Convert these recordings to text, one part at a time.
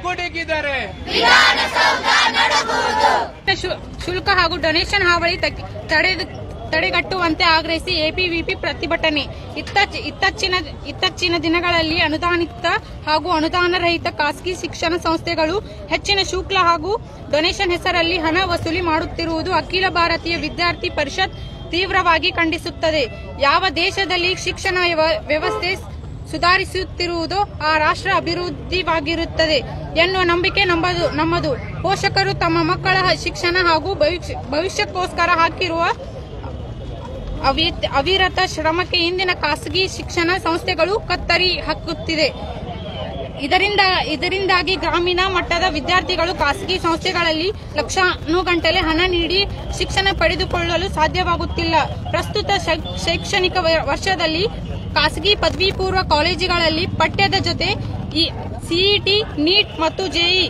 ಗುಡುಗಿದರೆ ಶು- ಶುಲ್ಕ ಹಾಗೂ ಡೊನೇಷನ್ ಹಾವಳಿ ತಗ್- ತಡೆದು ತಡೆಗಟ್ಟುವಂತೆ ಆಗ್ರಹಿಸಿ ಎಪಿವಿಪಿ ಪ್ರತಿಭಟನೆ ಇತ್ತಚ್- ಇತ್ತಚ್ಚಿನ ಇತ್ತಚ್ಚಿನ ದಿನಗಳಲ್ಲಿ ಅನುದಾನಿತ ಹಾಗೂ ಅನುದಾನ ರಹಿತ ಖಾಸಗಿ ಶಿಕ್ಷಣ ಸಂಸ್ಥೆಗಳು ಹೆಚ್ಚಿನ ಶುಲ್ಕ ಹಾಗೂ ಡೊನೇಷನ್ ಹೆಸರಲ್ಲಿ ಹಣ ವಸೂಲಿ ಮಾಡುತ್ತಿರುವುದು ಅಖಿಲ ಭಾರತೀಯ ವಿದ್ಯಾರ್ಥಿ ಪರಿಷತ್ ತೀವ್ರವಾಗಿ ಖಂಡಿಸುತ್ತದೆ ಯಾವ ದೇಶದಲ್ಲಿ ಶಿಕ್ಷಣ ವ್ಯವ- ವ್ಯವಸ್ಥೆ ಸುಧಾರಿಸುತ್ತಿರುವುದೋ ಆ ರಾಷ್ಟ್ರ ಅಭಿವೃದ್ಧಿವಾಗಿರುತ್ತದೆ ಎನ್ನುವ ನಂಬಿಕೆ ನಮ್ಮದು ನಮ್ಮದು ಪೋಷಕರು ತಮ್ಮ ಮಕ್ಕಳ ಶಿಕ್ಷಣ ಹಾಗೂ ಭವಿಷ್ಯ- ಭವಿಷ್ಯಕ್ಕೋಸ್ಕರ ಹಾಕಿರುವ ಅವಿ- ಅವಿರತ ಶ್ರಮಕ್ಕೆ ಇಂದಿನ ಖಾಸಗಿ ಶಿಕ್ಷಣ ಸಂಸ್ಥೆಗಳು ಕತ್ತರಿ ಹಾಕುತ್ತಿದೆ ಇದರಿಂದ ಇದರಿಂದಾಗಿ ಗ್ರಾಮೀಣ ಮಟ್ಟದ ವಿದ್ಯಾರ್ಥಿಗಳು ಖಾಸಗಿ ಸಂಸ್ಥೆಗಳಲ್ಲಿ ಲಕ್ಷಾನುಗಂಟಲೆ ಹಣ ನೀಡಿ ಶಿಕ್ಷಣ ಪಡೆದುಕೊಳ್ಳಲು ಸಾಧ್ಯವಾಗುತ್ತಿಲ್ಲ ಪ್ರಸ್ತುತ ಶೈ- ಶೈಕ್ಷಣಿಕ ವ- ವರ್ಷದಲ್ಲಿ ಖಾಸಗಿ ಪದವಿ ಪೂರ್ವ ಕಾಲೇಜುಗಳಲ್ಲಿ ಪಠ್ಯದ ಜೊತೆ ಸಿಇಟಿ ನೀಟ್ ಮತ್ತು ಜೆಇ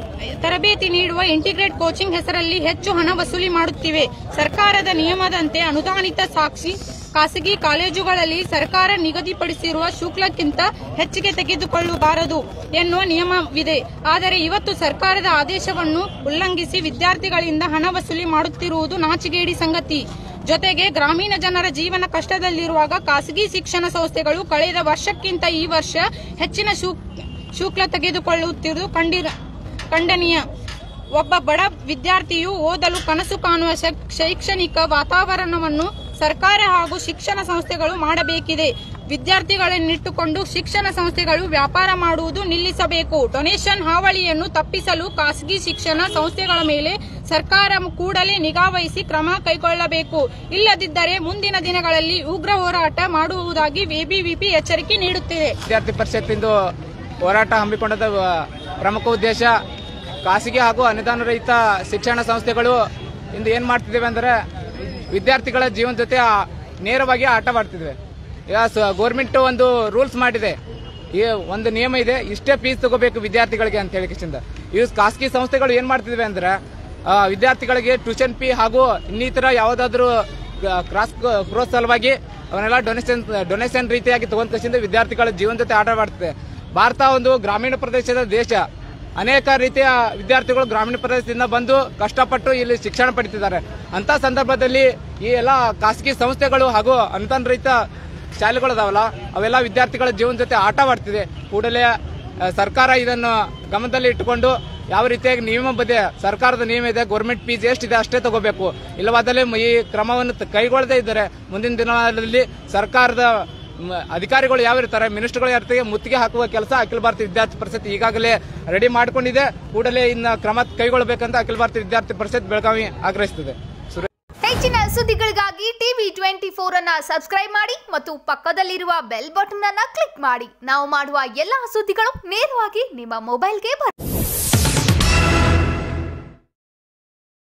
ತರಬೇತಿ ನೀಡುವ ಇಂಟಿಗ್ರೇಟ್ ಕೋಚಿಂಗ್ ಹೆಸರಲ್ಲಿ ಹೆಚ್ಚು ಹಣ ವಸೂಲಿ ಮಾಡುತ್ತಿವೆ ಸರ್ಕಾರದ ನಿಯಮದಂತೆ ಅನುದಾನಿತ ಸಾಕ್ಷಿ ಖಾಸಗಿ ಕಾಲೇಜುಗಳಲ್ಲಿ ಸರ್ಕಾರ ನಿಗದಿಪಡಿಸಿರುವ ಶುಲ್ಕಕ್ಕಿಂತ ಹೆಚ್ಚಿಗೆ ತೆಗೆದುಕೊಳ್ಳಬಾರದು ಎನ್ನುವ ನಿಯಮವಿದೆ ಆದರೆ ಇವತ್ತು ಸರ್ಕಾರದ ಆದೇಶವನ್ನು ಉಲ್ಲಂಘಿಸಿ ವಿದ್ಯಾರ್ಥಿಗಳಿಂದ ಹಣ ವಸೂಲಿ ಮಾಡುತ್ತಿರುವುದು ನಾಚಿಗೇಡಿ ಸಂಗತಿ ಜೊತೆಗೆ ಗ್ರಾಮೀಣ ಜನರ ಜೀವನ ಕಷ್ಟದಲ್ಲಿರುವಾಗ ಖಾಸಗಿ ಶಿಕ್ಷಣ ಸಂಸ್ಥೆಗಳು ಕಳೆದ ವರ್ಷಕ್ಕಿಂತ ಈ ವರ್ಷ ಹೆಚ್ಚಿನ ಶುಲ್ಕ ಶುಲ್ಕ ತೆಗೆದುಕೊಳ್ಳುತ್ತಿರುವುದು ಕಂಡಿರ ಖಂಡನೀಯ ಒಬ್ಬ ಬಡ ವಿದ್ಯಾರ್ಥಿಯು ಓದಲು ಕನಸು ಕಾಣುವ ಶೈ- ಶೈಕ್ಷಣಿಕ ವಾತಾವರಣವನ್ನು ಸರ್ಕಾರ ಹಾಗೂ ಶಿಕ್ಷಣ ಸಂಸ್ಥೆಗಳು ಮಾಡಬೇಕಿದೆ ವಿದ್ಯಾರ್ಥಿಗಳನ್ನಿಟ್ಟುಕೊಂಡು ಶಿಕ್ಷಣ ಸಂಸ್ಥೆಗಳು ವ್ಯಾಪಾರ ಮಾಡುವುದು ನಿಲ್ಲಿಸಬೇಕು ಡೊನೇಷನ್ ಹಾವಳಿಯನ್ನು ತಪ್ಪಿಸಲು ಖಾಸಗಿ ಶಿಕ್ಷಣ ಸಂಸ್ಥೆಗಳ ಮೇಲೆ ಸರ್ಕಾರ ಕೂಡಲೇ ನಿಗಾವಹಿಸಿ ಕ್ರಮ ಕೈಗೊಳ್ಳಬೇಕು ಇಲ್ಲದಿದ್ದರೆ ಮುಂದಿನ ದಿನಗಳಲ್ಲಿ ಉಗ್ರ ಹೋರಾಟ ಮಾಡುವುದಾಗಿ ಎಬಿವಿಪಿ ಎಚ್ಚರಿಕೆ ನೀಡುತ್ತಿದೆ ವಿದ್ಯಾರ್ಥಿ ಪರಿಷತ್ತಿಂದು ಹೋರಾಟ ಹಮ್ಮಿಕೊಂಡದ ಆ, ಪ್ರಮುಖ ಉದ್ದೇಶ ಖಾಸಗಿ ಹಾಗೂ ಅನುದಾನ ರಹಿತ ಶಿಕ್ಷಣ ಸಂಸ್ಥೆಗಳು ಇಂದು ಏನ್ ಮಾಡ್ತಿದ್ದೇವೆ ಅಂದ್ರೆ ವಿದ್ಯಾರ್ಥಿಗಳ ಜೀವನ ಜೊತೆ ಆ, ನೇರವಾಗಿ ಆಟವಾಡ್ತಿದ್ವಿ ಈಗ ಗೌರ್ಮೆಂಟ್ ಒಂದು ರೂಲ್ಸ್ ಮಾಡಿದೆ ಈ ಒಂದು ನಿಯಮ ಇದೆ ಇಷ್ಟೇ ಫೀಸ್ ತಗೋಬೇಕು ವಿದ್ಯಾರ್ಥಿಗಳಿಗೆ ಅಂತ ಹೇಳಿ ಕಿಶಿಂದ ಇವು ಖಾಸಗಿ ಸಂಸ್ಥೆಗಳು ಏನ್ ಮಾಡ್ತಿದ್ವಿ ಅಂದ್ರೆ ಆ, ವಿದ್ಯಾರ್ಥಿಗಳಿಗೆ ಟ್ಯೂಷನ್ ಫೀ ಹಾಗೂ ಇನ್ನಿತರ ಯಾವುದಾದ್ರೂ ಕ್ರಾಸ್ ಕ್ರೋಸ್ ಸಲುವಾಗಿ ಅವನ್ನೆಲ್ಲ ಡೊನೇಷನ್ ಡೊನೇಷನ್ ರೀತಿಯಾಗಿ ತಗೊಂಡ್ ಕಸಿಂದ ವಿದ್ಯಾರ್ಥಿಗಳ ಜೀವನ ಜೊತೆ ಆಟ ಆಡ್ತದೆ ಭಾರತ ಒಂದು ಗ್ರಾಮೀಣ ಪ್ರದೇಶದ ದೇಶ ಅನೇಕ ರೀತಿಯ ವಿದ್ಯಾರ್ಥಿಗಳು ಗ್ರಾಮೀಣ ಪ್ರದೇಶದಿಂದ ಬಂದು ಕಷ್ಟಪಟ್ಟು ಇಲ್ಲಿ ಶಿಕ್ಷಣ ಪಡಿತಿದ್ದಾರೆ ಅಂತ ಸಂದರ್ಭದಲ್ಲಿ ಈ ಎಲ್ಲ ಖಾಸಗಿ ಸಂಸ್ಥೆಗಳು ಹಾಗೂ ಅನುದಾನ ರಹಿತ ಶಾಲೆಗಳದಾವಲ್ಲ ಅವೆಲ್ಲ ವಿದ್ಯಾರ್ಥಿಗಳ ಜೀವನ ಜೊತೆ ಆಟವಾಡ್ತಿದೆ ಕೂಡಲೇ ಆ, ಸರ್ಕಾರ ಇದನ್ನು ಗಮನದಲ್ಲಿ ಇಟ್ಟುಕೊಂಡು ಯಾವ ರೀತಿಯಾಗಿ ನಿಯಮ ಬದ್ಧ ಸರ್ಕಾರದ ನಿಯಮ ಇದೆ ಗೌರ್ಮೆಂಟ್ ಫೀಸ್ ಎಷ್ಟಿದೆ ಅಷ್ಟೇ ತಗೋಬೇಕು ಇಲ್ಲವಾದಲ್ಲಿ ಈ ಕ್ರಮವನ್ನು ತ- ಕೈಗೊಳ್ಳದೇ ಇದ್ದರೆ ಮುಂದಿನ ದಿನಗಳಲ್ಲಿ ಸರ್ಕಾರದ ಮ, ಅಧಿಕಾರಿಗಳು ಯಾವ ಇರ್ತಾರೆ ಮಿನಿಸ್ಟರ್ಗಳು ಯಾರಿಗೆ ಮುತ್ತಿಗೆ ಹಾಕುವ ಕೆಲಸ ಅಖಿಲ ಭಾರತೀಯ ವಿದ್ಯಾರ್ಥಿ ಪರಿಷತ್ ಈಗಾಗಲೇ ರೆಡಿ ಮಾಡಿಕೊಂಡಿದೆ ಕೂಡಲೇ ಇನ್ನು ಕ್ರಮ ಕೈಗೊಳ್ಳಬೇಕಂತ ಅಖಿಲ ಭಾರತೀಯ ವಿದ್ಯಾರ್ಥಿ ಪರಿಷತ್ ಬೆಳಗಾವಿ ಆಗ್ರಹಿಸುತ್ತದೆ ಸುರೇಶ್ ಹೆಚ್ಚಿನ ಸುದ್ದಿಗಳಿಗಾಗಿ ಟಿವಿ ಟ್ವೆಂಟಿ ಫೋರ್ ಅನ್ನ ಸಬ್ಸ್ಕ್ರೈಬ್ ಮಾಡಿ ಮತ್ತು ಪಕ್ಕದಲ್ಲಿರುವ ಬೆಲ್ ಬಟನ್ ಅನ್ನ ಕ್ಲಿಕ್ ಮಾಡಿ ನಾವು ಮಾಡುವ ಎಲ್ಲಾ ಸುದ್ದಿಗಳು ನೇರವಾಗಿ ನಿಮ್ಮ ಮೊಬೈಲ್ಗೆ ಬರುತ್ತೆ